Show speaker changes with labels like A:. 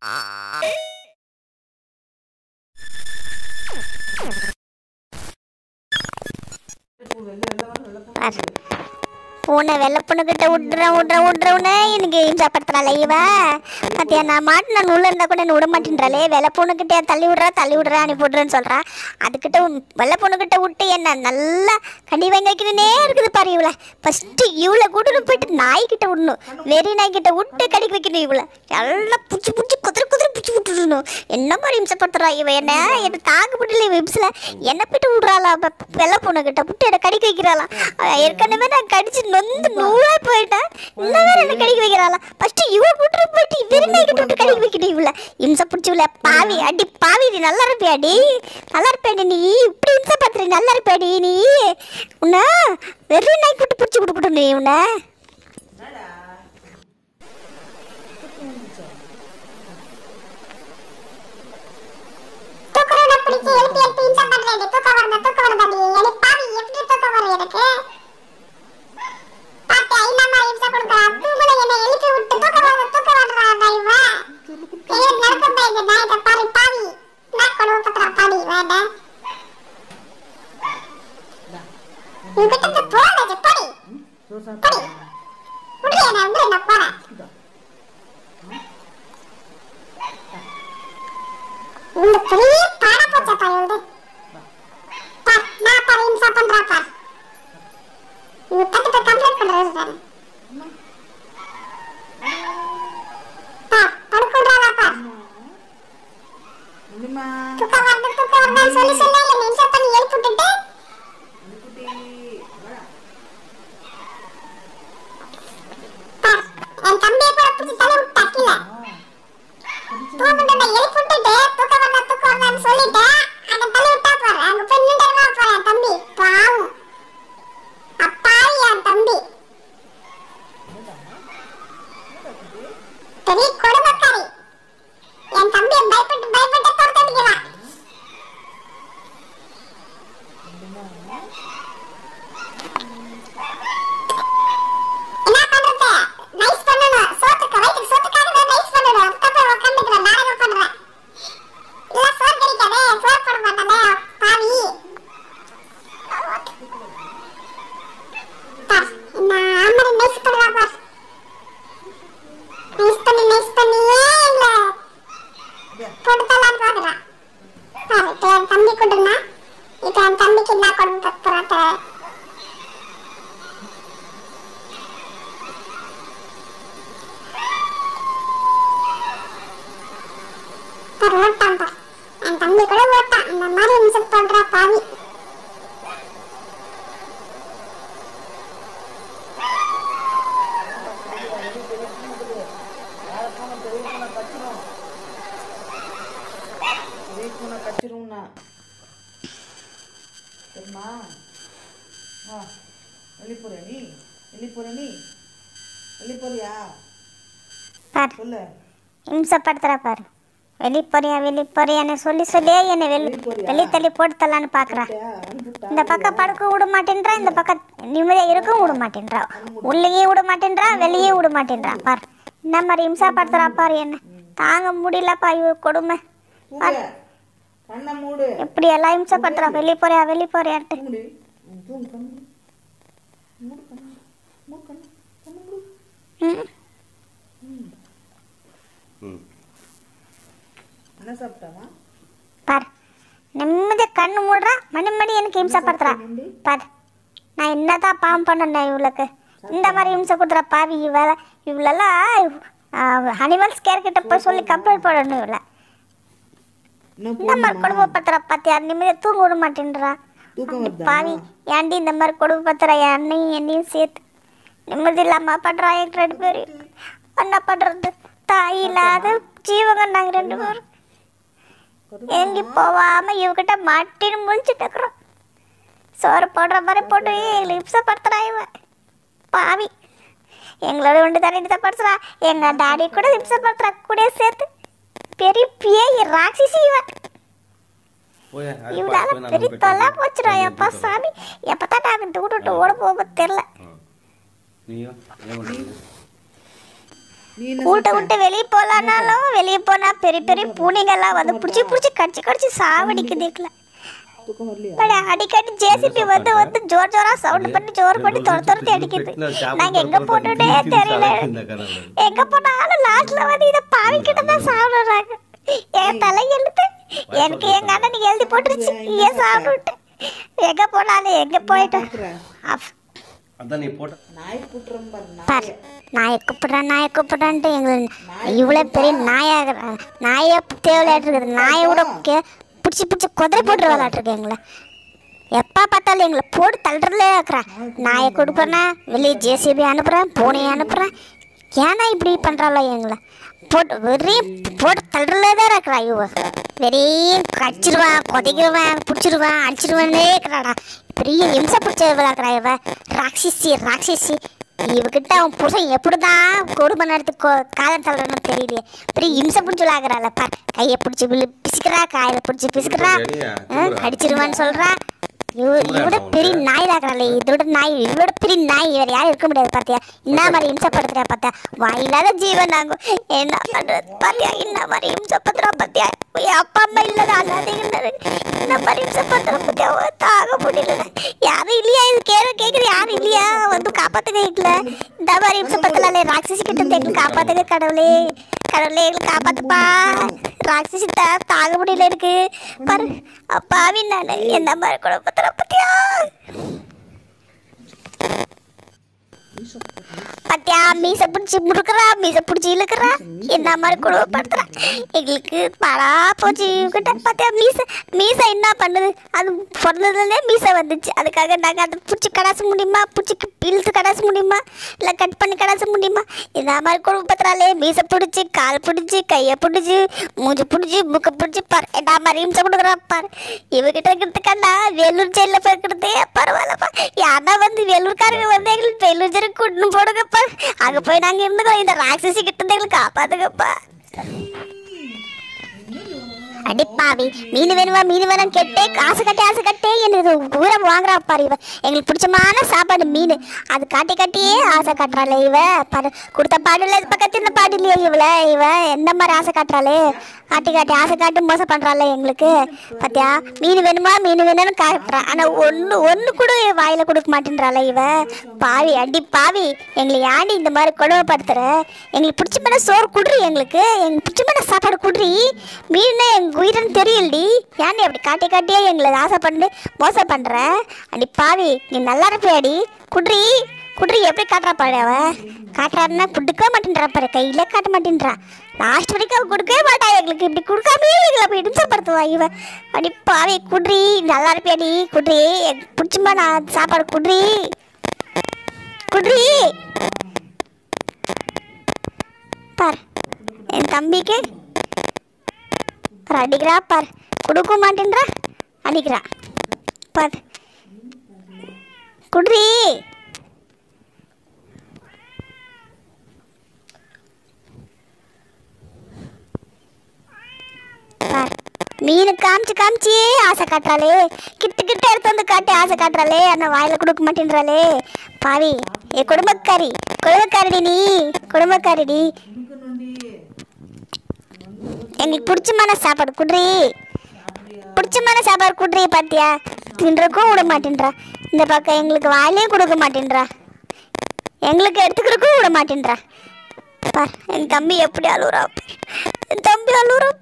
A: பூனை வெள்ளை பொண்ணுக்கிட்ட விட்றேன் விட்றேன் விட்றேன்னு எனக்கு இம்சாப்படுத்துறாளே இவ பார்த்தியா நான் மாட்டு நான் உள்ள இருந்தா கூட என்ன விட மாட்டேன்றாளே வெள்ளை பொண்ணுக்கிட்ட தள்ளி விட்றா தள்ளி விட்றா அனுப்பி விட்றேன்னு சொல்றா அதுக்கிட்ட உன் வெள்ளை பொண்ணுக்கிட்ட விட்டு என்ன நல்லா கடி வாங்கி வைக்கணுன்னே இருக்குது பாரு இவளை ஃபஸ்ட்டு இவளை கூட்டிட்டு போயிட்டு நாய்கிட்ட விடணும் வெறி நாய்கிட்ட விட்டு கடிக்க வைக்கணும் இவளை எல்லாம் புடிச்சு புடிச்சு குதிரை குதிரை பிடிச்சி விட்டுடணும் என்ன மாதிரி இம்சப்படுத்துறா இவ என்ன என்ன தாக்கு முடியல இவ இம்சில் என்ன போயிட்டு விட்றாளா வெள்ளை பொண்ணுக்கிட்ட விட்டு என்னை கடிக்க வைக்கிறாளா அவ ஏற்கனவே நான் கடிச்சு நொந்து நூலாக போயிட்டேன் இன்னும் வேற என்ன கடிக்க வைக்கிறாளா ஃபர்ஸ்ட் இவ விட்டு போயிட்டு வெறி நாய்கிட்ட விட்டு கடிக்க வைக்கணும் இவளை இம்சை பிடிச்சி இவளை பாவி அடி பாவி நீ நல்லா இருப்பியாடி நல்லா இருப்பியாடி நீ இப்படி இம்சை பார்த்துரு நல்லா இருப்பியாடி நீ உன்னை வெறி நாய்க்கு விட்டு பிடிச்சி கொடுக்கட்டும் நீ உன்னை
B: தூக்கறத பிடிச்சு எழுப்பி எழுப்பி இன்சா பண்றேன் தூக்கம் வருதா தூக்கம் வருதாடி எனக்கு பாவி எப்படி தூக்கம் வரும் எனக்கு பாத்தியா இந்த மாதிரி இன்சா கொடுக்குறா தூங்குல என்னை எழுப்பி விட்டு தூக்கம் வருதா தூக்கம் வருதா இவ பெரிய நடக்க போயிடுது நாயத்தை பாரு பாவி நான் கொடுவ பத்திரா பாவி வேண்ட உங்ககிட்ட போகாது படி படி விடுறியா நான் விடு நான் போறேன் இந்த பெரிய பாட போச்சா பாரு பார் நான் பாரு இன்சா பண்றா பார் இவ தட்டு போய் கம்ப்ளைண்ட் பண்றது பாரு பார் படுக்குறாளா பார்
C: முடியுமா
B: தூக்கம் வருது தூக்கம் வருதுன்னு சொல்லி சொல்லி என்ன இன்சா பண்ணி எழுப்பி விட்டுட்டு பார் என் தம்பியை கூட பிடிச்சி தலை விட்டா கீழே தூங்குறத எழுப்பி விட்டுட்டு தூக்கம் வருதா தூக்கம் வருதான்னு சொல்லிட்டு அந்த தலை விட்டா பாரு அங்க போய் நின்றுவா பாரு என் தம்பி பாவம் அப்பாவி என் தம்பி பெரிய கொடுமைக்காரி என் தம்பியை பயப்பட்டு பயப்பட்டு துரத்தடிக்கிறான் என்ன பண்றது நைஸ் பண்ணணும் சோத்துக்கு வயிற்றுக்கு சோத்துக்காக தான் நைஸ் பண்ணணும் அதுக்கப்புறம் உட்காந்துக்கிறேன் நாடகம் பண்றேன் இல்ல சோறு கிடைக்காதே சோறு போட மாட்டானே பாவி பார் என்ன ஆமரை நைஸ் பண்றா பார் நைஸ் பண்ணி நைஸ் பண்ணியே இல்ல கொடுத்தலாம் பாக்குறான் பாரு இப்ப என் தம்பி கொடுனா இப்ப என் தம்பிக்கு என்ன கொடுத்து போறாத்த பாரு ஓட்டான் பார் என் தம்பி கூட ஓட்டான் இந்த மாதிரி இன்சல்ட் பண்றா பாவி
C: பெரிய பூனை கச்சிரும்னா தெரியுமா ஆ வெளியே போறியா நீ வெளியே போறியா நீ வெளியே போறியா
A: பார்
C: சொல்லு
A: இம்சப்படுத்துறா பாரு வெளியே போறியா வெளியே போறியான்னு சொல்லி சொல்லியே என்னை வெளி வெளியே தள்ளி போட்டு தரலான்னு பார்க்குறா
C: அனுப்பிவிட்டா
A: இந்த பக்கம் படுக்க விட மாட்டேன்றா இந்த பக்கம் நிம்மதியாக இருக்கவும் விட மாட்டேன்றா உள்ளேயே விட மாட்டேன்றா வெளியே விட மாட்டேன்றா பார் இந்த மாதிரி இம்சாப்படுத்துறா பாரு என்ன தாங்க முடியலப்பா இவ கொடுமை
C: தூங்கு கண்ணை மூடு
A: எப்படி எல்லாம் இம்சப்படுத்துறா வெளியே போறியா வெளியே போறியான்ட்டு
C: மூடு ம், தூங்கு கண்ணு மூடு. மூடு கண்ணு மூடு கண்ணு கண்ணு மூடு
A: ம்
C: என்ன சாப்பிட்டாமா
A: பார் நிம்மதியாக கண்ணு மூடுறா மணி மணி எனக்கு இம்சப்படுத்துறா பார் நான் என்னதான் பாவம் பண்ணேன் இவளுக்கு இந்த மாதிரி இம்சை கொடுத்துறா பாவி இவள இவளெல்லாம் அனிமல்ஸ் கேர் கிட்ட போய் சொல்லி கம்ப்ளைண்ட் பண்ணணும் இவளை
C: என்ன
A: இந்த மாதிரி
C: போடுமா
A: கொடுமைப்படுத்துறா பாத்தியா நிம்மதியாக தூங்க விட மாட்டேன்றா
C: தூக்கம் வருதா
A: பாவி ஏன்டி இந்த மாதிரி கொடுமைப்படுத்துறா என்னையும் என்னையும் சேர்த்து நிம்மதி இல்லாம பண்றா எங்க ரெண்டு பேரும் என்ன பண்றது தாய் இல்லாத ஜீவங்க நாங்க ரெண்டு பேரும் எங்கி போவாம இவகிட்ட மாட்டின்னு முழிச்சுட்டு இருக்கிறோம் சோறு போடுற மாதிரி போட்டு எங்களை இம்சப்படுத்துறா இவன் பாவி எங்களோட ஒன்று தானே இம்சப்படுத்துறா எங்க டாடி கூட இம்சப்படுத்துறா கூட சேர்த்து பெரிய பேய் ராட்சசி இவன்
D: போயா அது
A: இவளால
D: பார்த்து நான்
A: பெரிய
D: போய்
A: தொல்லை
D: கேட்கிறேன்.
A: போச்சுடா
D: போய்
A: எப்பா
D: கேட்கிறேன்.
A: சாமி எப்பதான் நாங்க இந்த விட்டு விட்டு ஓட போக தெரியல
D: நீயும் ஏன் பண்றீங்க
C: நீ என்ன
A: வீட்டை
C: சாப்பிட்ட?
A: விட்டு வெளியே போகலான்னாலும் வெளியே போனால் பெரிய பெரிய பூனைங்கெல்லாம் வந்து பிடிச்சி பிடிச்சி கடிச்சு கடிச்சு சாவடிக்குதுக்கல
C: தூக்கம் வரலையா
A: பட் அடிக்கடி ஜேசிபி வந்து வந்து ஜோர் ஜோரா சவுண்ட் பண்ணி ஜோர் பண்ணி துர துரத்தி அடிக்குது நாங்க எங்க போட்டுட்டே தெரியல எங்க போனாலும் லாஸ்ட்ல வந்து இதை பாவிக்கிட்டு தான் சாப்பிடுறாங்க என் தலை எழுத்து எனக்கு எங்க அண்ணன் எழுதி போட்டுருச்சு ஏன் சாப்பிட்டு எங்க போனாலும் எங்க போயிட்டோம் அப்-
D: அதான் நீ போட்ட
C: நாய் கூட்டுறோம் பாரு
A: பார்
C: நாயை
A: நாயை கூப்பிட்றேன் நாயை கூப்பிட்றான்ட்டு எங்களை இவ்வளோ பெரிய நாயாக நாயை தேவையாட்டு இருக்குது நாயை விட கே பிடிச்சி பிடிச்சி குதிரை போட்டு விளாட்ருக்கு எங்களை எப்போ பார்த்தாலும் எங்களை போட்டு தள்ளுறதுலே இருக்கிறா நாயை கொடுப்பேன்னா வெளியே ஜேசிபி அனுப்புகிறேன் பூனையை அனுப்புகிறேன் ஏன்னா இப்படி பண்ணுறாளோ எங்களை போட்டு வெறியும் போட்டு தள்ளுறதுலே தான் இருக்கிறா இவ வெறியும் கடிச்சிருவான் கொதைக்கிடுவான் பிடிச்சிருவான் அடிச்சிருவானே இருக்கிறாடா பெரிய இம்சை பிடிச்ச விளாக்குறா இவ ராட்சிசி ராட்சிசி இவகிட்ட அவன் புருஷன் எப்படிதான் கொடுமை நடத்தி காலம் தள்ளுறன்னு தெரியலையே பெரிய இம்சை பிடிச்சி விளாக்குறாள் பார் கையை பிடிச்சி விழு பிசுக்கிறா காயில பிடிச்சி பிசுக்கிறா கடிச்சிருவான்னு சொல்றா இவ இவட பெரிய நாய் தாக்குறாள் இதோட நாய் இவட பெரிய நாய் வேற யாரும் இருக்க முடியாது பாத்தியா என்ன மாதிரி இம்சப்படுத்துறா பாத்தியா வாயில்லாத ஜீவன் நாங்க என்ன பண்றது பாத்தியா என்ன மாதிரி இம்சப்படுத்துறா பாத்தியா என் அப்பா அம்மா இல்லதா அல்லாதீங்கன்னு என்ன மாதிரி இம்சப்படுத்துறா பாத்தியா ஓ, தாங்க முடியல யாரும் இல்லையா இது கேட்க கேக்குது யாரும் இல்லையா வந்து காப்பாத்துக்க இல்ல இந்த மாதிரி இம்சப்படுத்தலாலே ராட்சசி கிட்ட இருந்து எங்களுக்கு காப்பாத்துக்க கடவுளே கடவுளே எங்களுக்கு காப்பாத்துப்பா ராட்சசி தா- தாங்க முடியல இருக்கு பாரு அப்பாவி நான் என்ன மாதிரி குழப்பத்துல பத்தியா பத்தியா மீசை பிடிச்சி முறுக்குறா மீசை பிடிச்சி இழுக்கிறா என்ன மாதிரி குடும்பப்படுத்துறா எங்களுக்கு படா போச்சு கிட்ட பத்தியா மீசை மீசை என்ன பண்ணுது அது பிறந்ததுலேருந்தே மீசை வந்துச்சு அதுக்காக நாங்கள் அதை பிடிச்சி கடாச முடியுமா பிடிச்சி இழுத்து கடாச முடியுமா இல்லை கட் பண்ணி கடாச முடியுமா இந்த மாதிரி குடும்பப்படுத்துறாளே மீசை பிடிச்சி கால் பிடிச்சி கையை பிடிச்சி மூஞ்சி பிடிச்சி புக்கை பிடிச்சி பாரு என்ன மாதிரி இம்சை கொடுக்குறா பாரு இவகிட்ட இருக்கிறதுக்கெல்லாம் வேலூர் ஜெயிலில் போய் இருக்கிறதே பரவாயில்லப்பா யாரா வந்து வேலூர்காரங்க வந்து எங்களுக்கு வேலூர் ஜெயிலுக்கு கூட்டின்னு போடுங்கப்பா அங்கே போய் நாங்கள் இருந்துக்கிறோம் இந்த ராட்சசி கிட்ட இருந்து எங்களுக்கு காப்பாத்துங்கப்பா அடி பாவி மீன் வேணுமா மீன் வேணும் கேட்டே காசு கட்டி ஆசை கட்டே எனக்கு ஊரை வாங்குறா பாரு இவ எங்களுக்கு பிடிச்சமான சாப்பாடு மீன் அது காட்டி காட்டியே ஆசை காட்டுறாளே இவ பாரு கொடுத்த பாடு இல்லை பக்கத்து இந்த பாடு இல்லையே இவள இவ எந்த மாதிரி ஆசை காட்டுறாளே காட்டி காட்டி ஆசை காட்டி மோசம் பண்றாளே எங்களுக்கு பாத்தியா மீன் வேணுமா மீன் வேணும்னு காட்டுறா ஆனா ஒன்று ஒன்று கூட வாயில கொடுக்க மாட்டேன்றாளே இவ பாவி அடி பாவி எங்களை ஏன்டி இந்த மாதிரி கொடுமைப்படுத்துற எங்களுக்கு பிடிச்சமான சோறு குடுறி எங்களுக்கு எங்களுக்கு பிடிச்சமான சாப்பாடு குடுறி மீன் எங்க உயிரன்னு தெரியலடி ஏன்டி அப்படி காட்டி காட்டியே எங்களை ஆசை பண்ணி மோசம் பண்ற அடி பாவி நீ நல்லா இருப்பியாடி குட்ரி குட்ரி எப்படி காட்டுறா பாரு அவ காட்டுறாருன்னா கொடுக்கவே மாட்டேன்றா பாரு கையில காட்ட மாட்டேன்றா லாஸ்ட் வரைக்கும் அவ கொடுக்கவே மாட்டா எங்களுக்கு இப்படி கொடுக்காமே எங்களை அப்படி இடிச்சப்படுத்துவா இவ அடி பாவி குட்ரி நல்லா இருப்பியாடி குட்ரி எனக்கு பிடிச்சமா நான் சாப்பாடு குட்ரி குட்ரி பார் என் தம்பிக்கு பார் அடிக்கிறா பார் கொடுக்க மாட்டேன்றா அடிக்கிறா பார் குட்ரி பார் மீன் காமிச்சு காமிச்சு ஆசை காட்டுறாளே கிட்ட கிட்ட எடுத்து வந்து காட்டி ஆசை காட்டுறாளே ஆனால் வாயில கொடுக்க மாட்டேன்றாளே பாவி ஏ குடும்பக்காரி குடும்பக்காரடி நீ குடும்பக்காரடி எங்களுக்கு பிடிச்சமான சாப்பாடு குட்ரி பிடிச்சமான சாப்பாடு குட்ரி பாத்தியா தின்றக்கும் விட மாட்டேன்றா இந்த பக்கம் எங்களுக்கு வாயிலையும் கொடுக்க மாட்டேன்றா எங்களுக்கு எடுத்துக்கிறதுக்கும் விட மாட்டேன்றா பார் என் தம்பி எப்படி அழுகுறா என் தம்பி அழுகுறா